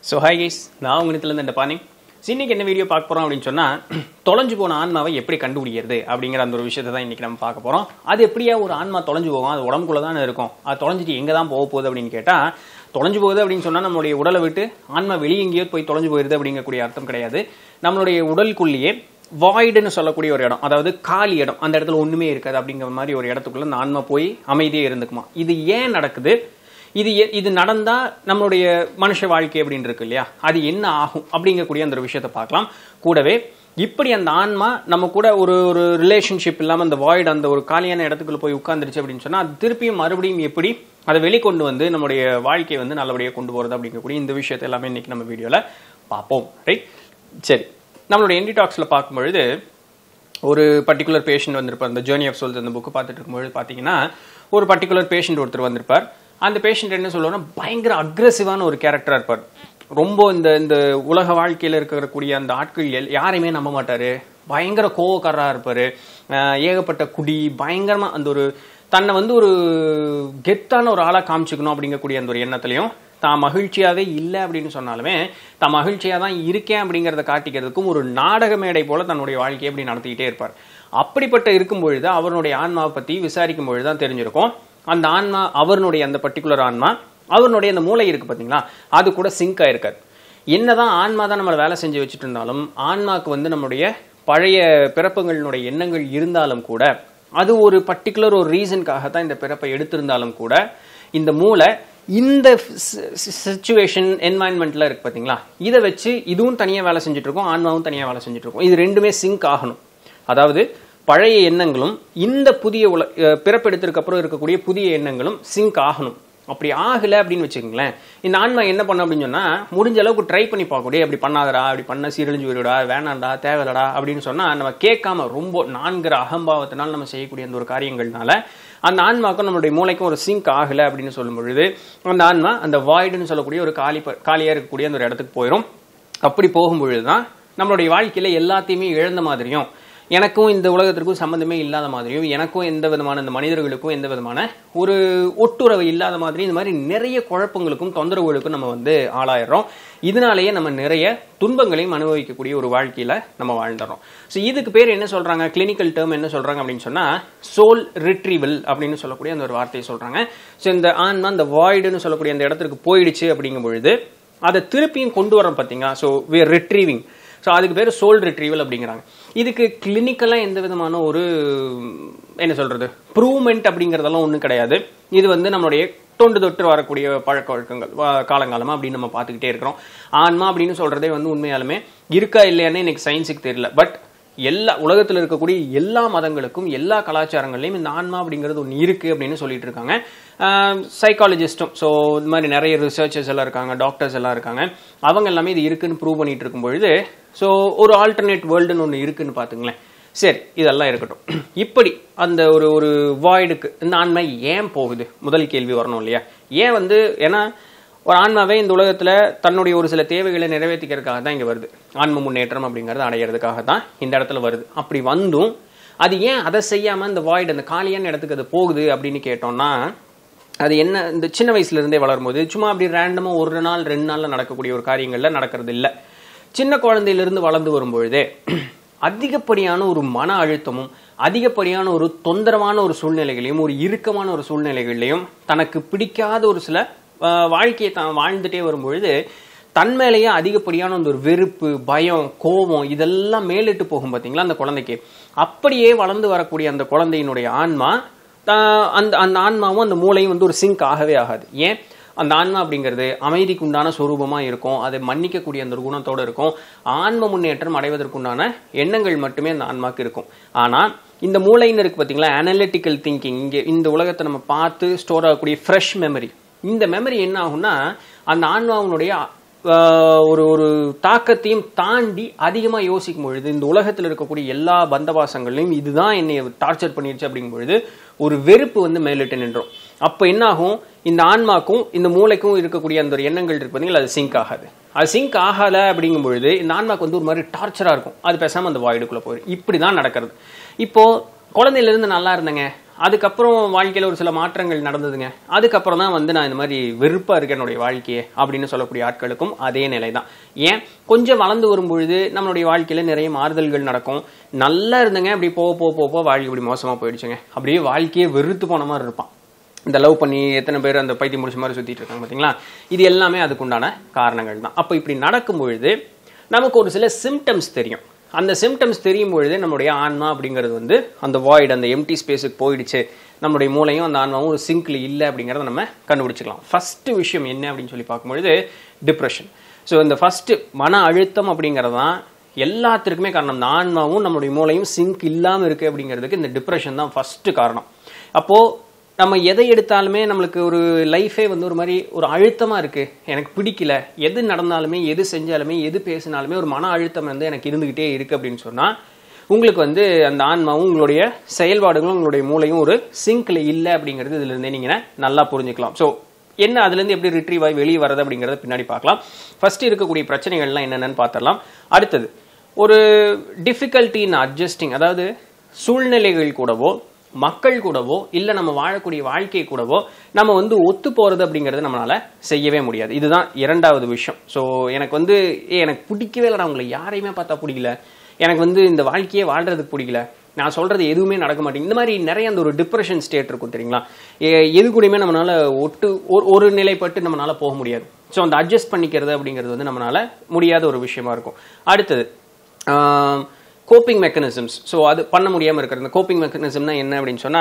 so hi guys நான் உங்கள்கிட்ட இந்த பானி இன்னைக்கு என்ன வீடியோ பார்க்க போறோம் அப்படின்னு சொன்னா தொலைஞ்சு போன ஆன்மாவை எப்படி கண்டுபிடிக்கிறது அப்படிங்கிற அந்த ஒரு விஷயத்தை தான் இன்னைக்கு நம்ம பார்க்க போறோம் அது எப்படியா ஒரு ஆன்மா தொலைஞ்சு போகும் அது உடம்புக்குள்ள தானே இருக்கும் அது தொலைஞ்சிட்டு எங்க தான் போக போகுது அப்படின்னு கேட்டா தொலைஞ்சு போகுது அப்படின்னு சொன்னா நம்மளுடைய உடலை விட்டு ஆன்மா வெளியே எங்கேயோ போய் தொலைஞ்சு போயிருது அப்படிங்கக்கூடிய அர்த்தம் கிடையாது நம்மளுடைய உடலுக்குள்ளேயே வாய்டுன்னு சொல்லக்கூடிய ஒரு இடம் அதாவது காலி இடம் அந்த இடத்துல ஒண்ணுமே இருக்காது அப்படிங்கிற மாதிரி ஒரு இடத்துக்குள்ள அந்த ஆன்மா போய் அமைதியே இருந்துக்குமா இது ஏன் நடக்குது இது எ- இது நடந்தா நம்மளுடைய மனுஷ வாழ்க்கை அப்படின்னு இருக்கு இல்லையா அது என்ன ஆகும் அப்படிங்கக்கூடிய அந்த ஒரு விஷயத்தை பார்க்கலாம் கூடவே இப்படி அந்த ஆன்மா நம்ம கூட ஒரு ஒரு ரிலேஷன்ஷிப் இல்லாம அந்த வாய்டு அந்த ஒரு காலியான இடத்துக்குள்ள போய் உட்கார்ந்துருச்சு அப்படின்னு சொன்னா அது திருப்பியும் மறுபடியும் எப்படி அதை வெளிக்கொண்டு வந்து நம்மளுடைய வாழ்க்கையை வந்து நல்லபடியாக கொண்டு போறது அப்படிங்கக்கூடிய இந்த விஷயத்தை எல்லாமே இன்னைக்கு நம்ம வீடியோல பார்ப்போம் ரைட் சரி நம்மளுடைய என்டி டாக்ஸ்ல பார்க்கும்பொழுது ஒரு பர்டிகுலர் பேஷண்ட் வந்திருப்பார் அந்த ஜேர்னி ஆஃப் சோல்ஸ் அந்த புக்கு பார்த்துட்டு இருக்கும்போது பார்த்தீங்கன்னா ஒரு பர்டிகுலர் பேஷண்ட் ஒருத்தர் வந்திருப்பார் அந்த பேஷண்ட் என்ன சொல்லுவாங்கன்னா பயங்கர அக்ரெசிவான ஒரு கேரக்டராக இருப்பார் ரொம்ப இந்த இந்த உலக வாழ்க்கையில் இருக்கக்கூடிய அந்த ஆட்கள் எல்- யாரையுமே நம்ப மாட்டாரு பயங்கர கோவக்காரராக இருப்பாரு அஹ் ஏகப்பட்ட குடி பயங்கரமா அந்த ஒரு தன்னை வந்து ஒரு கெத்தான ஒரு ஆளா காமிச்சுக்கணும் அப்படிங்கக்கூடிய அந்த ஒரு எண்ணத்துலையும் தான் மகிழ்ச்சியாவே இல்லை அப்படின்னு சொன்னாலுமே தான் மகிழ்ச்சியா தான் இருக்கேன் அப்படிங்கறத காட்டிக்கிறதுக்கும் ஒரு நாடக மேடை போல தன்னுடைய வாழ்க்கையை அப்படி நடத்திக்கிட்டே இருப்பார் அப்படிப்பட்ட இருக்கும் பொழுது அவருடைய ஆன்மாவை பத்தி விசாரிக்கும் பொழுது தான் தெரிஞ்சிருக்கும் அந்த ஆன்மா அவருடைய அந்த பர்டிகுலர் ஆன்மா அவருடைய அந்த மூளை இருக்கு பாத்தீங்களா அது கூட சிங்க் ஆயிருக்காரு என்னதான் ஆன்மா தான் நம்மளை வேலை செஞ்சு வச்சுட்டு இருந்தாலும் ஆன்மாக்கு வந்து நம்முடைய பழைய பிறப்புகளினுடைய எண்ணங்கள் இருந்தாலும் கூட அது ஒரு பர்டிகுலர் ஒரு ரீசனுக்காக தான் இந்த பிறப்பை எடுத்திருந்தாலும் கூட இந்த மூளை இந்த சுச்சுவேஷன் என்வாயன்மெண்ட்ல இருக்கு பாத்தீங்களா இதை வச்சு இதுவும் தனியா வேலை செஞ்சுட்டு இருக்கும் ஆன்மாவும் தனியா வேலை செஞ்சுட்டு இருக்கும் இது ரெண்டுமே சிங்க் ஆகணும் அதாவது பழைய எண்ணங்களும் இந்த புதிய உல அஹ் பிறப்பெடுத்ததுக்கு அப்புறம் இருக்கக்கூடிய புதிய எண்ணங்களும் சிங்க் ஆகணும் அப்படி ஆகல அப்படின்னு வச்சுக்கோங்களேன் இந்த ஆன்மா என்ன பண்ணும் அப்படின்னு சொன்னா முடிஞ்ச அளவுக்கு ட்ரை பண்ணி பார்க்கக்கூடிய அப்படி பண்ணாதடா அப்படி பண்ண சீரழிஞ்சு விடுடா வேணாண்டா தேவையில்லடா அப்படின்னு சொன்னா நம்ம கேட்காம ரொம்ப நான்கிற அகம்பாவத்தினால் நம்ம செய்யக்கூடிய அந்த ஒரு காரியங்கள்னால அந்த ஆன்மாக்கும் நம்மளுடைய மூளைக்கும் ஒரு சிங்க் ஆகல அப்படின்னு சொல்லும் பொழுது அந்த ஆன்மா அந்த வாய்டுன்னு சொல்லக்கூடிய ஒரு காலி ப- காலியா இருக்கக்கூடிய அந்த ஒரு இடத்துக்கு போயிடும் அப்படி போகும் பொழுதுதான் நம்மளுடைய வாழ்க்கையில எல்லாத்தையுமே இழந்த மாதிரியும் எனக்கும் இந்த உலகத்திற்கும் சம்பந்தமே இல்லாத மாதிரியும் எனக்கும் எந்த விதமான இந்த மனிதர்களுக்கும் எந்த விதமான ஒரு ஒட்டுறவு இல்லாத மாதிரி இந்த மாதிரி நிறைய குழப்பங்களுக்கும் தொந்தரவுகளுக்கும் நம்ம வந்து ஆளாயிடுறோம் இதனாலேயே நம்ம நிறைய துன்பங்களையும் அனுபவிக்கக்கூடிய ஒரு வாழ்க்கையில நம்ம வாழ்ந்துடுறோம் ஸோ இதுக்கு பேர் என்ன சொல்றாங்க கிளினிக்கல் டேர்ம் என்ன சொல்றாங்க அப்படின்னு சொன்னா சோல் ரிட்ரீவல் அப்படின்னு சொல்லக்கூடிய அந்த ஒரு வார்த்தையை சொல்றாங்க ஸோ இந்த ஆன்மா அந்த வாய்டுன்னு சொல்லக்கூடிய அந்த இடத்துக்கு போயிடுச்சு அப்படிங்கும் பொழுது அதை திருப்பியும் கொண்டு வரோம் பார்த்தீங்களா so we are retrieving so அதுக்கு பேர் சோல் ரிட்ரீவல் அப்படிங்கிறாங்க இதுக்கு கிளினிக்கலாக எந்த விதமான ஒரு என்ன சொல்றது ப்ரூவ்மெண்ட் அப்படிங்கிறதெல்லாம் ஒன்றும் கிடையாது இது வந்து நம்மளுடைய தொண்டு தொட்டு வரக்கூடிய பழக்க வழக்கங்கள் வா- காலங்காலமா அப்படின்னு நம்ம பார்த்துக்கிட்டே இருக்கிறோம் ஆன்மா அப்படின்னு சொல்றதே வந்து உண்மையாலுமே இருக்கா இல்லையானே இன்னைக்கு சயின்ஸுக்கு தெரியல பட் எல்லா உலகத்தில் இருக்கக்கூடிய எல்லா மதங்களுக்கும் எல்லா கலாச்சாரங்கள்லையும் இந்த ஆன்மா அப்படிங்கிறது ஒன்று இருக்கு அப்படின்னு சொல்லிட்டு இருக்காங்க சைக்காலஜிஸ்டும் ஸோ இந்த மாதிரி நிறைய ரிசர்ச்சர்ஸ் எல்லாம் இருக்காங்க டாக்டர்ஸ் எல்லாம் இருக்காங்க அவங்க எல்லாமே இது இருக்குன்னு ப்ரூவ் பண்ணிட்டு இருக்கும் பொழுது ஸோ ஒரு ஆல்டர்னேட் வேர்ல்டுன்னு ஒன்று இருக்குன்னு பார்த்துங்களேன் சரி இதெல்லாம் இருக்கட்டும் இப்படி அந்த ஒரு ஒரு வாய்டுக்கு இந்த ஆன்மா ஏன் போகுது முதல் கேள்வி வரணும் இல்லையா ஏன் வந்து ஏன்னா ஒரு ஆன்மாவே இந்த உலகத்துல தன்னுடைய ஒரு சில தேவைகளை நிறைவேற்றிக்கிறதுக்காக தான் இங்க வருது ஆன்ம முன்னேற்றம் அப்படிங்கறது அடையிறதுக்காக தான் இந்த இடத்துல வருது அப்படி வந்தும் அது ஏன் அதை செய்யாம இந்த வாய்டு அந்த காலியான இடத்துக்கு அது போகுது அப்படின்னு கேட்டோம்னா அது என்ன இந்த சின்ன வயசுல இருந்தே வளரும்போது சும்மா அப்படி ரேண்டமா ஒரு நாள் ரெண்டு நாள்ல நடக்கக்கூடிய ஒரு காரியங்கள்ல நடக்கிறது இல்ல சின்ன குழந்தையிலிருந்து வளர்ந்து வரும்பொழுதே அதிகப்படியான ஒரு மன அழுத்தமும் அதிகப்படியான ஒரு தொந்தரவான ஒரு சூழ்நிலைகளையும் ஒரு இறுக்கமான ஒரு சூழ்நிலைகளையும் தனக்கு பிடிக்காத ஒரு சில ஆஹ், வாழ்க்கையை தான் வாழ்ந்துட்டே வரும்பொழுது தன் மேலேயே அதிகப்படியான அந்த ஒரு வெறுப்பு பயம் கோபம் இதெல்லாம் மேலிட்டு போகும் பாத்தீங்களா அந்த குழந்தைக்கு அப்படியே வளர்ந்து வரக்கூடிய அந்த குழந்தையினுடைய ஆன்மா தா- அந்த அந்த ஆன்மாவும் அந்த மூளையும் வந்து ஒரு சிங்க் ஆகவே ஆகாது ஏன் அந்த ஆன்மா அப்படிங்கிறது அமைதிக்கு உண்டான சொரூபமா இருக்கும் அதை மன்னிக்கக்கூடிய அந்த ஒரு குணத்தோட இருக்கும் ஆன்ம முன்னேற்றம் அடைவதற்குண்டான எண்ணங்கள் மட்டுமே அந்த ஆன்மாக்கு இருக்கும் ஆனா இந்த மூளைன்னு இருக்கு பாத்தீங்களா அனலிட்டிக்கல் திங்கிங் இங்க இந்த உலகத்தை நம்ம பார்த்து ஸ்டோர் ஆகக்கூடிய ஃப்ரெஷ் மெமரி இந்த மெமரி என்ன ஆகும்னா அந்த ஆன்மாவினுடைய ஆஹ், ஒரு ஒரு தாக்கத்தையும் தாண்டி அதிகமா யோசிக்கும் பொழுது இந்த உலகத்தில் இருக்கக்கூடிய எல்லா பந்தபாசங்களையும் இதுதான் என்னை டார்ச்சர் பண்ணிருச்சு அப்படிங்கும் பொழுது ஒரு வெறுப்பு வந்து மேலிட்டு நின்றோம் அப்ப என்ன ஆகும் இந்த ஆன்மாக்கும் இந்த மூளைக்கும் இருக்கக்கூடிய அந்த ஒரு எண்ணங்கள் இருக்கு பாத்தீங்களா அது சிங்க் ஆகாது அது சிங்க் ஆகல அப்படிங்கும் பொழுது இந்த ஆன்மாக்கு வந்து ஒரு மாதிரி டார்ச்சரா இருக்கும் அது பேசாம அந்த வாய்டுக்குள்ள போயிடும் இப்படிதான் நடக்கிறது இப்போ குழந்தையில இருந்து நல்லா இருந்தேங்க அதுக்கப்புறம் வாழ்க்கையில் ஒரு சில மாற்றங்கள் நடந்ததுங்க அதுக்கப்புறம் தான் வந்து நான் இந்த மாதிரி வெறுப்பாக இருக்கு என்னுடைய வாழ்க்கையே அப்படின்னு சொல்லக்கூடிய ஆட்களுக்கும் அதே நிலை தான் ஏன் கொஞ்சம் வளர்ந்து வரும் பொழுது நம்மளுடைய வாழ்க்கையில் நிறைய மாறுதல்கள் நடக்கும் நல்லா இருந்தங்க அப்படி போக போக போக போக வாழ்க்கை இப்படி மோசமாக போயிடுச்சுங்க அப்படியே வாழ்க்கையே வெறுத்து போன மாதிரி இருப்பான் இந்த லவ் பண்ணி எத்தனை பேர் அந்த பைத்தியம் முடிச்ச மாதிரி சுத்திட்டு இருக்காங்க பாத்தீங்களா இது எல்லாமே அதுக்குண்டான காரணங்கள் தான் அப்போ இப்படி நடக்கும் பொழுது நமக்கு ஒரு சில சிம்டம்ஸ் தெரியும் அந்த சிம்டம்ஸ் தெரியும் பொழுது நம்மளுடைய ஆன்மா அப்படிங்கிறது வந்து அந்த வாய்டு அந்த எம்டி ஸ்பேஸுக்கு போயிடுச்சு நம்மளுடைய மூளையும் அந்த ஆன்மாவும் ஒரு சிங்க்ல இல்லை அப்படிங்கிறத நம்ம கண்டுபிடிச்சிக்கலாம் ஃபர்ஸ்ட் விஷயம் என்ன அப்படின்னு சொல்லி பார்க்கும்பொழுது டிப்ரெஷன் ஸோ இந்த ஃபர்ஸ்ட் மன அழுத்தம் அப்படிங்கிறது தான் எல்லாத்திற்குமே காரணம் இந்த ஆன்மாவும் நம்மளுடைய மூளையும் சிங்க் இல்லாமல் இருக்கு அப்படிங்கிறதுக்கு இந்த டிப்ரெஷன் தான் ஃபர்ஸ்ட் காரணம் அப்போ நம்ம எதை எடுத்தாலுமே நம்மளுக்கு ஒரு லைஃபே வந்து ஒரு மாதிரி ஒரு அழுத்தமா இருக்கு எனக்கு பிடிக்கல எது நடந்தாலுமே எது செஞ்சாலுமே எது பேசினாலுமே ஒரு மன அழுத்தம் வந்து எனக்கு இருந்துகிட்டே இருக்கு அப்படின்னு சொன்னா உங்களுக்கு வந்து அந்த ஆன்மாவும் உங்களுடைய செயல்பாடுகளும் உங்களுடைய மூளையும் ஒரு சிங்க்ல இல்லை அப்படிங்கிறது இதுல இருந்தே நீங்க நல்லா புரிஞ்சுக்கலாம் ஸோ என்ன அதுல இருந்து எப்படி ரிட்ரீவ் ஆகி வெளியே வரது அப்படிங்கறத பின்னாடி பார்க்கலாம் ஃபர்ஸ்ட் இருக்கக்கூடிய பிரச்சனைகள்லாம் என்னென்னு பார்த்துடலாம் அடுத்தது ஒரு டிஃபிகல்ட்டி இன் அட்ஜஸ்டிங் அதாவது சூழ்நிலைகள் கூடவோ மக்கள் கூடவோ இல்ல நம்ம வாழக்கூடிய வாழ்க்கை கூடவோ நம்ம வந்து ஒத்து போறது அப்படிங்கறது நம்மளால செய்யவே முடியாது இதுதான் இரண்டாவது விஷயம் ஸோ எனக்கு வந்து ஏ எனக்கு பிடிக்கவே இல்லை நான் உங்களை யாரையுமே பார்த்தா பிடிக்கல எனக்கு வந்து இந்த வாழ்க்கையே வாழ்றதுக்கு பிடிக்கல நான் சொல்றது எதுவுமே நடக்க மாட்டேங்குது இந்த மாதிரி நிறைய அந்த ஒரு டிப்ரெஷன் ஸ்டேட் இருக்கும் தெரியுங்களா எ- எது கூடயுமே நம்மளால ஒட்டு ஒரு- ஒரு நிலைப்பட்டு நம்மளால போக முடியாது ஸோ அந்த அட்ஜஸ்ட் பண்ணிக்கிறது அப்படிங்கிறது வந்து நம்மளால முடியாத ஒரு விஷயமா இருக்கும் அடுத்தது கோப்பிங் மெக்கானிசம்ஸ் ஸோ அது பண்ண முடியாமல் இருக்கிற இந்த கோப்பிங் மெக்கானிசம்னா என்ன அப்படின்னு சொன்னா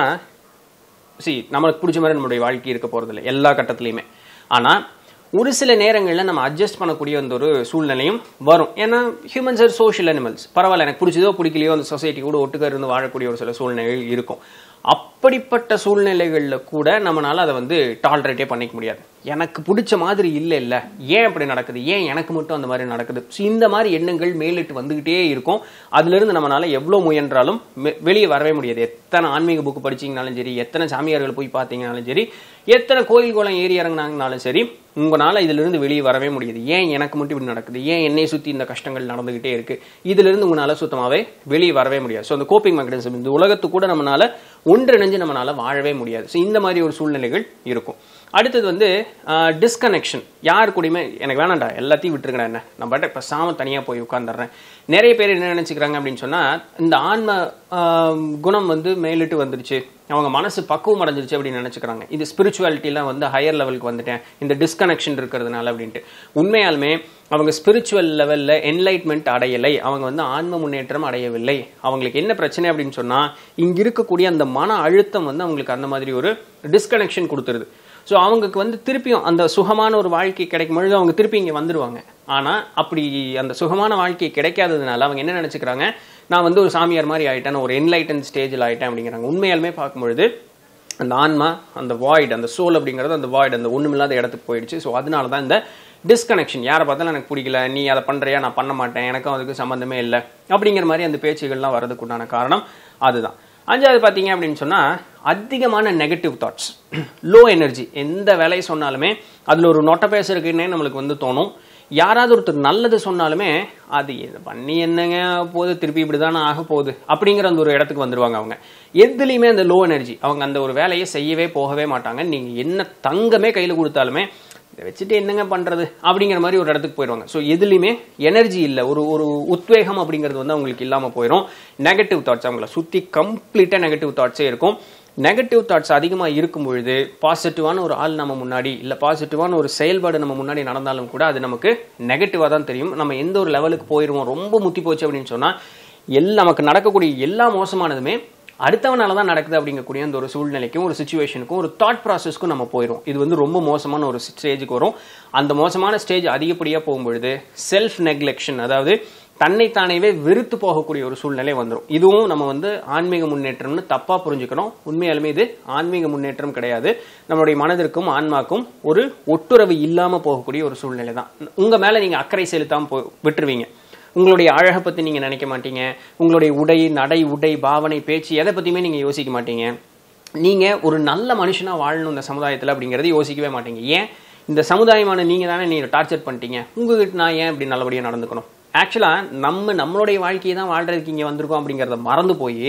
சி நம்மளுக்கு பிடிச்ச மாதிரி நம்மளுடைய வாழ்க்கை இருக்க போறதில்லை எல்லா கட்டத்துலையுமே ஆனா ஒரு சில நேரங்களில் நம்ம அட்ஜஸ்ட் பண்ணக்கூடிய அந்த ஒரு சூழ்நிலையும் வரும் ஏன்னா ஹியூமன்ஸ் ஆர் சோஷியல் அனிமல்ஸ் பரவாயில்ல எனக்கு பிடிச்சதோ பிடிக்கலையோ அந்த சொசைட்டி கூட ஒட்டுக்க இருந்து வாழக்கூடிய ஒரு சில சூழ்நிலைகள் இருக்கும் அப்படிப்பட்ட சூழ்நிலைகளில் கூட நம்மளால அதை வந்து டாலரேட்டே பண்ணிக்க முடியாது எனக்கு பிடிச்ச மாதிரி இல்லை இல்லை ஏன் அப்படி நடக்குது ஏன் எனக்கு மட்டும் அந்த மாதிரி நடக்குது ஸோ இந்த மாதிரி எண்ணங்கள் மேலிட்டு வந்துகிட்டே இருக்கும் அதிலிருந்து நம்மளால எவ்வளோ முயன்றாலும் மெ- வெளியே வரவே முடியாது எத்தனை ஆன்மீக புக்கு படிச்சீங்கனாலும் சரி எத்தனை சாமியார்கள் போய் பார்த்தீங்கனாலும் சரி எத்தனை கோயில் குளம் ஏறி இறங்குனாங்கனாலும் சரி உங்களால இதிலிருந்து வெளியே வரவே முடியாது ஏன் எனக்கு மட்டும் இப்படி நடக்குது ஏன் என்னை சுத்தி இந்த கஷ்டங்கள் நடந்துகிட்டே இருக்கு இதிலிருந்து உங்களால சுத்தமாவே வெளியே வரவே முடியாது ஸோ அந்த கோப்பிங் மெக்கானிசம் இந்த உலகத்து கூட நம்மளால ஒன்றிணைஞ்சு நம்மளால வாழவே முடியாது ஸோ இந்த மாதிரி ஒரு சூழ்நிலைகள் இருக்கும் அடுத்தது வந்து டிஸ்கனெக்ஷன் யார் கூடயுமே எனக்கு வேணாம்டா எல்லாத்தையும் விட்டுருங்கடா என்ன நான் பாட்ட பேசாம தனியா போய் உட்காந்துடுறேன் நிறைய பேர் என்ன நினைச்சுக்கிறாங்க அப்படின்னு சொன்னா இந்த ஆன்ம ஆஹ், குணம் வந்து மேலிட்டு வந்துருச்சு அவங்க மனசு பக்குவம் அடைஞ்சிருச்சு அப்படின்னு நினைச்சுக்கிறாங்க இது ஸ்பிரிச்சுவாலிட்டிலாம் வந்து ஹையர் லெவலுக்கு வந்துட்டேன் இந்த டிஸ்கனெக்ஷன் இருக்கிறதுனால அப்படின்ட்டு உண்மையாலுமே அவங்க ஸ்பிரிச்சுவல் லெவல்ல என்லைட்மெண்ட் அடையலை அவங்க வந்து ஆன்ம முன்னேற்றம் அடையவில்லை அவங்களுக்கு என்ன பிரச்சனை அப்படின்னு சொன்னா இங்க இருக்கக்கூடிய அந்த மன அழுத்தம் வந்து அவங்களுக்கு அந்த மாதிரி ஒரு டிஸ்கனெக்ஷன் கொடுத்துருது ஸோ அவங்களுக்கு வந்து திருப்பியும் அந்த சுகமான ஒரு வாழ்க்கை கிடைக்கும் பொழுது அவங்க திருப்பி இங்கே வந்துருவாங்க ஆனால் அப்படி அந்த சுகமான வாழ்க்கை கிடைக்காததுனால அவங்க என்ன நினச்சிக்கிறாங்க நான் வந்து ஒரு சாமியார் மாதிரி ஆயிட்டேன் ஒரு என்லைட்டன் ஸ்டேஜில் ஆயிட்டேன் அப்படிங்கிறாங்க உண்மையாலுமே பார்க்கும்பொழுது அந்த ஆன்மா அந்த வாய்டு அந்த சோல் அப்படிங்கிறது அந்த வாய்டு அந்த ஒண்ணுமில்லாத இடத்துக்கு போயிடுச்சு ஸோ அதனால தான் இந்த டிஸ்கனெக்ஷன் யாரை பார்த்தாலும் எனக்கு பிடிக்கல நீ அதை பண்றியா நான் பண்ண மாட்டேன் எனக்கும் அதுக்கு சம்மந்தமே இல்லை அப்படிங்கிற மாதிரி அந்த பேச்சுகள்லாம் வர்றதுக்கு உண்டான காரணம் அதுதான் அஞ்சாவது பார்த்தீங்க அப்படின்னு சொன்னா அதிகமான நெகட்டிவ் தாட்ஸ் லோ எனர்ஜி எந்த வேலையை சொன்னாலுமே அதில் ஒரு நொட்டை பேசுறதுக்குன்னே நம்மளுக்கு வந்து தோணும் யாராவது ஒருத்தர் நல்லது சொன்னாலுமே அது இது பண்ணி என்னங்க போகுது திருப்பி இப்படிதானே ஆக போகுது அப்படிங்கிற அந்த ஒரு இடத்துக்கு வந்துருவாங்க அவங்க எதுலையுமே அந்த லோ எனர்ஜி அவங்க அந்த ஒரு வேலையை செய்யவே போகவே மாட்டாங்க நீங்க என்ன தங்கமே கையில கொடுத்தாலுமே இதை வச்சுட்டு என்னங்க பண்றது அப்படிங்கிற மாதிரி ஒரு இடத்துக்கு போயிடுவாங்க ஸோ எதுலையுமே எனர்ஜி இல்லை ஒரு ஒரு உத்வேகம் அப்படிங்கிறது வந்து அவங்களுக்கு இல்லாம போயிடும் நெகட்டிவ் தாட்ஸ் அவங்கள சுத்தி கம்ப்ளீட்டா நெகட்டிவ் தாட்ஸே இருக்கும் நெகட்டிவ் தாட்ஸ் அதிகமாக இருக்கும் பொழுது பாசிட்டிவான ஒரு ஆள் நம்ம முன்னாடி இல்லை பாசிட்டிவான ஒரு செயல்பாடு நம்ம முன்னாடி நடந்தாலும் கூட அது நமக்கு நெகட்டிவாக தான் தெரியும் நம்ம எந்த ஒரு லெவலுக்கு போயிடுவோம் ரொம்ப முத்தி போச்சு அப்படின்னு சொன்னால் எல்லாம் நமக்கு நடக்கக்கூடிய எல்லா மோசமானதுமே அடுத்தவனால தான் நடக்குது அப்படிங்கக்கூடிய அந்த ஒரு சூழ்நிலைக்கும் ஒரு சுச்சுவேஷனுக்கும் ஒரு தாட் ப்ராசஸ்க்கும் நம்ம போயிடும் இது வந்து ரொம்ப மோசமான ஒரு ஸ்டேஜுக்கு வரும் அந்த மோசமான ஸ்டேஜ் அதிகப்படியாக போகும்பொழுது செல்ஃப் நெக்லெக்ஷன் அதாவது தன்னைத்தானேவே வெறுத்து போகக்கூடிய ஒரு சூழ்நிலை வந்துடும் இதுவும் நம்ம வந்து ஆன்மீக முன்னேற்றம்னு தப்பா புரிஞ்சுக்கணும் உண்மையாலுமே இது ஆன்மீக முன்னேற்றம் கிடையாது நம்மளுடைய மனதிற்கும் ஆன்மாக்கும் ஒரு ஒட்டுறவு இல்லாம போகக்கூடிய ஒரு சூழ்நிலை தான் உங்க மேல நீங்க அக்கறை செலுத்தாம போ விட்டுருவீங்க உங்களுடைய அழகை பத்தி நீங்க நினைக்க மாட்டீங்க உங்களுடைய உடை நடை உடை பாவனை பேச்சு எதை பத்தியுமே நீங்க யோசிக்க மாட்டீங்க நீங்க ஒரு நல்ல மனுஷனா வாழணும் இந்த சமுதாயத்துல அப்படிங்கறது யோசிக்கவே மாட்டீங்க ஏன் இந்த சமுதாயமான நீங்க தானே நீங்க டார்ச்சர் பண்ணிட்டீங்க உங்ககிட்ட நான் ஏன் இப்படி நல்லபடியா நடந்துக்கணும் ஆக்சுவலா நம்ம நம்மளுடைய வாழ்க்கையை தான் வாழ்றதுக்கு இங்க வந்திருக்கோம் அப்படிங்கறத மறந்து போய்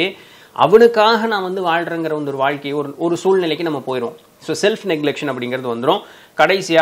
அவனுக்காக நான் வந்து வாழ்றேங்கிற வந்து ஒரு வாழ்க்கை ஒரு ஒரு சூழ்நிலைக்கு நம்ம போயிடும் ஸோ செல்ஃப் நெக்லெக்ஷன் அப்படிங்கிறது வந்துடும் கடைசியா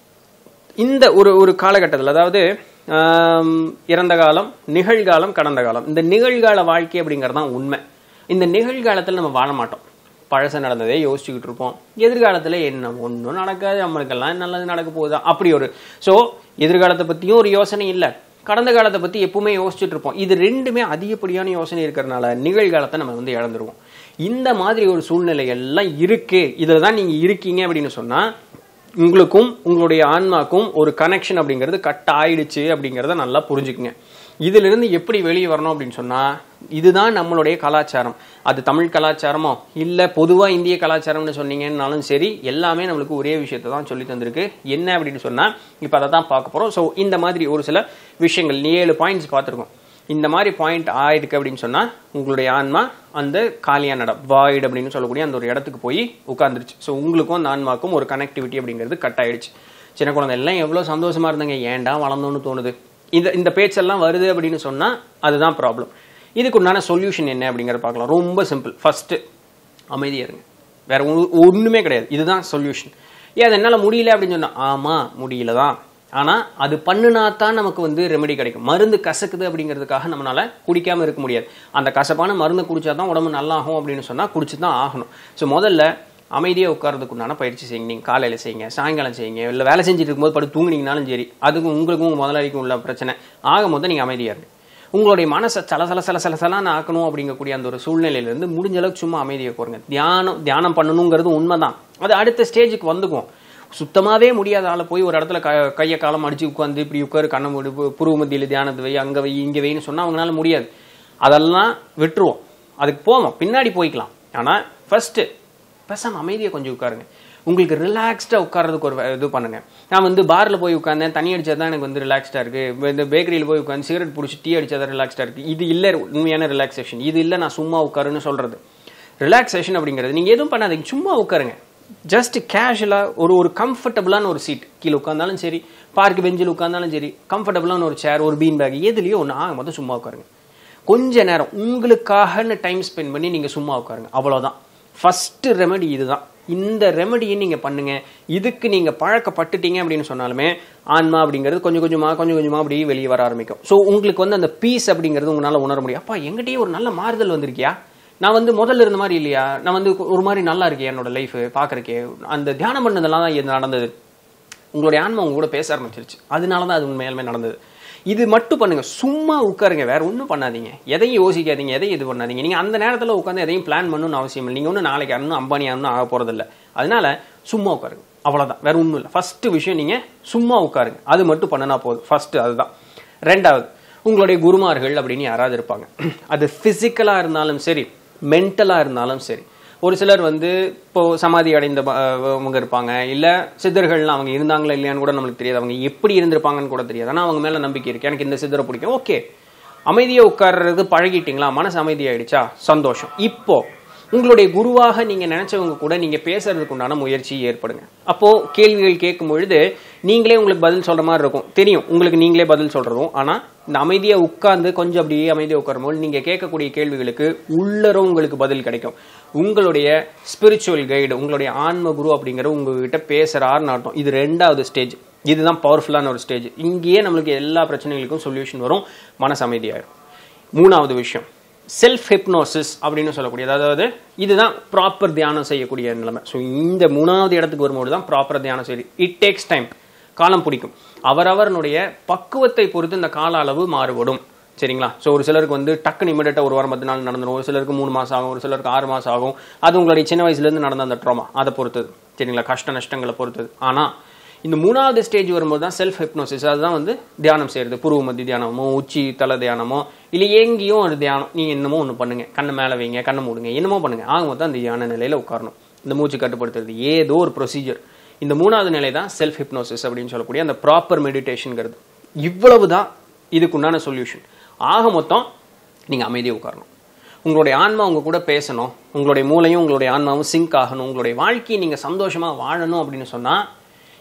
இந்த ஒரு ஒரு காலகட்டத்தில் அதாவது ஆம், இறந்த காலம் நிகழ்காலம் கடந்த காலம் இந்த நிகழ்கால வாழ்க்கை அப்படிங்கிறது தான் உண்மை இந்த நிகழ்காலத்தில் நம்ம வாழ மாட்டோம் பழச நடந்ததே யோசிச்சுக்கிட்டு இருப்போம் எதிர்காலத்தில் என்ன ஒன்றும் நடக்காது நம்மளுக்கெல்லாம் நல்லது நடக்க போகுதா அப்படி ஒரு ஸோ எதிர்காலத்தை பற்றியும் ஒரு யோசனை இல்லை கடந்த காலத்தை பற்றி எப்பவுமே யோசிச்சுட்டு இருப்போம் இது ரெண்டுமே அதிகப்படியான யோசனை இருக்கிறதுனால நிகழ்காலத்தை நம்ம வந்து இழந்துருவோம் இந்த மாதிரி ஒரு சூழ்நிலை எல்லாம் இருக்கு இதில் தான் நீங்கள் இருக்கீங்க அப்படின்னு சொன்னால் உங்களுக்கும் உங்களுடைய ஆன்மாக்கும் ஒரு கனெக்ஷன் அப்படிங்கிறது கட் ஆயிடுச்சு அப்படிங்கிறத நல்லா புரிஞ்சுக்குங்க இதிலிருந்து எப்படி வெளியே வரணும் அப்படின்னு சொன்னா இதுதான் நம்மளுடைய கலாச்சாரம் அது தமிழ் கலாச்சாரமோ இல்ல பொதுவா இந்திய கலாச்சாரம்னு சொன்னீங்கன்னாலும் சரி எல்லாமே நம்மளுக்கு ஒரே விஷயத்தை தான் சொல்லி தந்திருக்கு என்ன அப்படின்னு சொன்னா இப்ப அதை தான் பார்க்க போறோம் ஸோ இந்த மாதிரி ஒரு சில விஷயங்கள் நீ ஏழு பாயிண்ட்ஸ் பார்த்துருக்கோம் இந்த மாதிரி பாயிண்ட் ஆயிருக்கு அப்படின்னு சொன்னா உங்களுடைய ஆன்மா அந்த காலியான இடம் வாய்டு அப்படின்னு சொல்லக்கூடிய அந்த ஒரு இடத்துக்கு போய் உட்காந்துருச்சு ஸோ உங்களுக்கும் அந்த ஆன்மாக்கும் ஒரு கனெக்டிவிட்டி அப்படிங்கிறது கட் ஆயிடுச்சு சின்ன குழந்தை எல்லாம் எவ்வளவு சந்தோஷமா இருந்தாங்க ஏன்டா வளர்ந்தோன்னு தோணுது இந்த இந்த பேச்செல்லாம் வருது அப்படின்னு சொன்னா அதுதான் ப்ராப்ளம் இதுக்கு உண்டான சொல்யூஷன் என்ன அப்படிங்கறத பார்க்கலாம் ரொம்ப சிம்பிள் ஃபர்ஸ்ட் அமைதியா இருங்க வேற ஒண்ணு- ஒண்ணுமே கிடையாது இதுதான் சொல்யூஷன் ஏன் அது என்னால முடியல அப்படின்னு சொன்னா ஆமா முடியல தான் ஆனா அது பண்ணுனா தான் நமக்கு வந்து ரெமெடி கிடைக்கும் மருந்து கசக்குது அப்படிங்கிறதுக்காக நம்மளால குடிக்காம இருக்க முடியாது அந்த கசப்பான மருந்து குடிச்சா தான் உடம்பு நல்லாகும் அப்படின்னு சொன்னா குடிச்சு தான் ஆகணும் ஸோ முதல்ல அமைதியாக உட்கார்றதுக்கு உண்டான பயிற்சி செய்யுங்க நீங்கள் காலையில் செய்யுங்க சாயங்காலம் செய்யுங்க இல்லை வேலை செஞ்சுட்டு இருக்கும்போது படுத்து தூங்குனீங்கனாலும் சரி அதுக்கும் உங்களுக்கும் உங்கள் முதலாளிக்கும் உள்ள பிரச்சனை ஆக மொத்தம் நீங்கள் அமைதியாக இருங்க உங்களுடைய மனசை சல சல சல சல சலான்னு ஆக்கணும் அப்படிங்கக்கூடிய அந்த ஒரு சூழ்நிலையிலேருந்து முடிஞ்ச அளவுக்கு சும்மா அமைதியை கோருங்க தியானம் தியானம் பண்ணணுங்கிறது உண்மைதான் அது அடுத்த ஸ்டேஜுக்கு வந்துக்கும் சுத்தமாவே முடியாத ஆளை போய் ஒரு இடத்துல க கையை காலம் அடிச்சு உட்காந்து இப்படி உட்காரு கண்ணை மூடி பு- புருவ மத்தியில் தியானத்தை வை அங்கே வை இங்கே வைன்னு சொன்னால் அவங்களால முடியாது அதெல்லாம் விட்டுருவோம் அதுக்கு போவோம் பின்னாடி போய்க்கலாம் ஆனால் ஃபர்ஸ்ட் பேசாம அமைதியை கொஞ்சம் உட்காருங்க உங்களுக்கு ரிலாக்ஸ்டாக உட்கார்றதுக்கு ஒரு வே- இது பண்ணுங்க நான் வந்து பாரில் போய் உட்காந்தேன் தண்ணி அடிச்சா தான் எனக்கு வந்து ரிலாக்ஸ்டாக இருக்கு இப்ப இந்த பேக்கரியில் போய் உட்காந்து சிகரெட் பிடிச்சி டீ அடிச்சா தான் ரிலாக்ஸ்டாக இருக்கு இது இல்லை உண்மையான ரிலாக்ஸேஷன் இது இல்லை நான் சும்மா உட்காருன்னு சொல்றது ரிலாக்ஸேஷன் அப்படிங்கிறது நீங்க எதுவும் பண்ணாதீங்க சும்மா உட்காருங்க ஜஸ்ட் கேஷுவலா ஒரு ஒரு கம்ஃபர்டபுளான ஒரு சீட் கீழே உட்காந்தாலும் சரி பார்க் பெஞ்சில் உட்காந்தாலும் சரி கம்ஃபர்டபுளான ஒரு சேர் ஒரு பீன் பேக் எதுலயோ ஒன்று ஆக மொத்தம் சும்மா உட்காருங்க கொஞ்ச நேரம் உங்களுக்காகன்னு டைம் ஸ்பெண்ட் பண்ணி நீங்க சும்மா உட்காருங்க அவ்வளவுதான் ஃபர்ஸ்ட் ரெமெடி இதுதான் இந்த ரெமெடியை நீங்க பண்ணுங்க இதுக்கு நீங்க பழக்கப்பட்டுட்டீங்க அப்படின்னு சொன்னாலுமே ஆன்மா அப்படிங்கிறது கொஞ்சம் கொஞ்சமா கொஞ்சம் கொஞ்சமா அப்படி வெளியே வர ஆரம்பிக்கும் ஸோ உங்களுக்கு வந்து அந்த பீஸ் அப்படிங்கிறது உங்களால உணர முடியும் அப்பா எங்கிட்டயே ஒரு நல்ல மாறுதல் வந்திருக்கியா நான் வந்து முதல்ல இருந்த மாதிரி இல்லையா நான் வந்து ஒரு மாதிரி நல்லா இருக்கேன் என்னோட லைஃப் பாக்குறக்கே அந்த தியானம் பண்ணதெல்லாம் தான் இது நடந்தது உங்களுடைய ஆன்மா உங்க கூட பேச ஆரம்பிச்சிருச்சு அதனால தான் அது உண்மையாலுமே நடந்தது இது மட்டும் பண்ணுங்க சும்மா உட்காருங்க வேற ஒன்றும் பண்ணாதீங்க எதையும் யோசிக்காதீங்க எதையும் இது பண்ணாதீங்க நீங்க அந்த நேரத்துல உட்காந்து எதையும் பிளான் பண்ணணும்னு அவசியம் இல்லை நீங்க ஒன்றும் நாளைக்கு அண்ணனும் அம்பானி அண்ணனும் ஆக போறதில்ல அதனால சும்மா உட்காருங்க அவ்வளவுதான் வேற ஒன்றும் இல்லை ஃபர்ஸ்ட் விஷயம் நீங்க சும்மா உட்காருங்க அது மட்டும் பண்ணினா போதும் ஃபர்ஸ்ட் அதுதான் ரெண்டாவது உங்களுடைய குருமார்கள் அப்படின்னு யாராவது இருப்பாங்க அது பிசிக்கலா இருந்தாலும் சரி மென்டலா இருந்தாலும் சரி ஒரு சிலர் வந்து இப்போ சமாதி அடைந்த ப- அவங்க இருப்பாங்க இல்ல சித்தர்கள்லாம் அவங்க இருந்தாங்களா இல்லையான்னு கூட நம்மளுக்கு தெரியாது அவங்க எப்படி இருந்திருப்பாங்கன்னு கூட தெரியாது ஆனா அவங்க மேல நம்பிக்கை இருக்கு எனக்கு இந்த சித்தரை பிடிக்கும் ஓகே அமைதியா உட்கார்றது பழகிட்டீங்களா மனசு அமைதியாயிடுச்சா சந்தோஷம் இப்போ உங்களுடைய குருவாக நீங்க நினைச்சவங்க கூட நீங்க பேசுறதுக்கு உண்டான முயற்சி ஏற்படுங்க அப்போ கேள்விகள் கேட்கும் பொழுது நீங்களே உங்களுக்கு பதில் சொல்ற மாதிரி இருக்கும் தெரியும் உங்களுக்கு நீங்களே பதில் சொல்றதும் ஆனா இந்த அமைதியா உட்கார்ந்து கொஞ்சம் அப்படியே அமைதியா உட்காரும்போது நீங்க கேட்கக்கூடிய கேள்விகளுக்கு உள்ளரும் உங்களுக்கு பதில் கிடைக்கும் உங்களுடைய ஸ்பிரிச்சுவல் கைடு உங்களுடைய ஆன்ம குரு அப்படிங்கிற உங்ககிட்ட பேசுறாருன்னு அர்த்தம் இது ரெண்டாவது ஸ்டேஜ் இதுதான் பவர்ஃபுல்லான ஒரு ஸ்டேஜ் இங்கேயே நம்மளுக்கு எல்லா பிரச்சனைகளுக்கும் சொல்யூஷன் வரும் மனசு அமைதியாயிரும் மூணாவது விஷயம் செல்ஃப் ஹிப்னோசிஸ் அப்படின்னு சொல்லக்கூடிய அதாவது இதுதான் ப்ராப்பர் தியானம் செய்யக்கூடிய நிலைமை ஸோ இந்த மூணாவது இடத்துக்கு வரும்போது தான் ப்ராப்பர் தியானம் செய்யுது இட் டேக்ஸ் டைம் காலம் பிடிக்கும் அவரவருடைய பக்குவத்தை பொறுத்து இந்த கால அளவு மாறுபடும் சரிங்களா ஸோ ஒரு சிலருக்கு வந்து டக்குன்னு இமிடியட்டாக ஒரு வாரம் பத்து நாள் நடந்துடும் ஒரு சிலருக்கு மூணு மாசம் ஆகும் ஒரு சிலருக்கு ஆறு மாசம் ஆகும் அது உங்களுடைய சின்ன வயசுலேருந்து நடந்த அந்த ட்ராமா அதை பொறுத்தது சரிங்களா கஷ்ட நஷ்டங்களை பொறுத்தது ஆனால் இந்த மூணாவது ஸ்டேஜ் வரும்போது தான் செல்ஃப் ஹிப்னோசிஸ் அதுதான் வந்து தியானம் செய்யறது புருவ மத்தி தியானமோ உச்சி தலை தியானமோ இல்லை எங்கேயும் ஒரு தியானம் நீங்க என்னமோ ஒன்று பண்ணுங்க கண்ணை மேலே வைங்க கண்ணை மூடுங்க என்னமோ பண்ணுங்க ஆக மொத்தம் அந்த தியான நிலையில உட்காரணும் இந்த மூச்சு கட்டுப்படுத்துறது ஏதோ ஒரு ப்ரொசீஜர் இந்த மூணாவது நிலை தான் செல்ஃப் ஹிப்னோசிஸ் அப்படின்னு சொல்லக்கூடிய அந்த ப்ராப்பர் மெடிடேஷன்ங்கிறது இவ்வளவு தான் இதுக்குண்டான சொல்யூஷன் ஆக மொத்தம் நீங்க அமைதியா உட்காரணும் உங்களுடைய ஆன்மா உங்க கூட பேசணும் உங்களுடைய மூளையும் உங்களுடைய ஆன்மாவும் சிங்க் ஆகணும் உங்களுடைய வாழ்க்கையை நீங்க சந்தோஷமா வாழணும் அப்படின்னு சொன்னா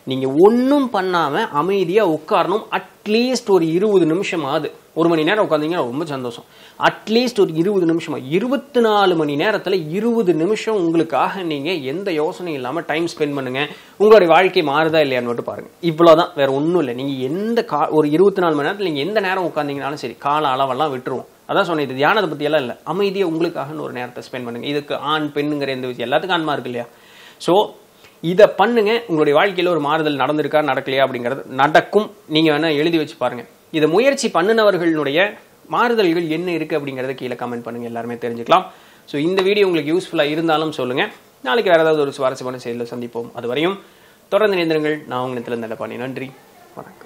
நீங்க ஒன்றும் பண்ணாம அமைதியா உட்காரணும் அட்லீஸ்ட் ஒரு இருபது நிமிஷம் ஆகுது ஒரு மணி நேரம் உட்காந்தீங்கன்னா ரொம்ப சந்தோஷம் அட்லீஸ்ட் ஒரு இருபது நிமிஷமா இருபத்தி நாலு மணி நேரத்துல இருபது நிமிஷம் உங்களுக்காக நீங்க எந்த யோசனையும் இல்லாம டைம் ஸ்பெண்ட் பண்ணுங்க உங்களுடைய வாழ்க்கை மாறுதா இல்லையான்னு மட்டும் பாருங்க இவ்வளவுதான் வேற ஒன்றும் இல்லை நீங்க எந்த கா ஒரு இருபத்தி நாலு மணி நேரத்துல நீங்க எந்த நேரம் உட்காந்தீங்கனாலும் சரி கால அளவெல்லாம் விட்டுருவோம் அதான் சொன்னேன் இது தியானத்தை பத்தி எல்லாம் இல்லை அமைதியா உங்களுக்காக ஒரு நேரத்தை ஸ்பெண்ட் பண்ணுங்க இதுக்கு ஆண் பெண்ணுங்கிற எந்த விஷயம் எல்லாத்துக்கும் ஆன்மா இருக்கு இல்லையா ஸோ இதை பண்ணுங்க உங்களுடைய வாழ்க்கையில ஒரு மாறுதல் நடந்திருக்கா நடக்கலையா அப்படிங்கிறது நடக்கும் நீங்க வேணா எழுதி வச்சு பாருங்க இதை முயற்சி பண்ணினவர்களுடைய மாறுதல்கள் என்ன இருக்கு அப்படிங்கறத கீழே கமெண்ட் பண்ணுங்க எல்லாருமே தெரிஞ்சுக்கலாம் ஸோ இந்த வீடியோ உங்களுக்கு யூஸ்ஃபுல்லா இருந்தாலும் சொல்லுங்க நாளைக்கு வேற ஏதாவது ஒரு சுவாரஸ்யமான செயலில் சந்திப்போம் அது வரையும் தொடர்ந்து நேந்திரங்கள் நான் உங்க நிலத்தில் நல்ல நன்றி வணக்கம்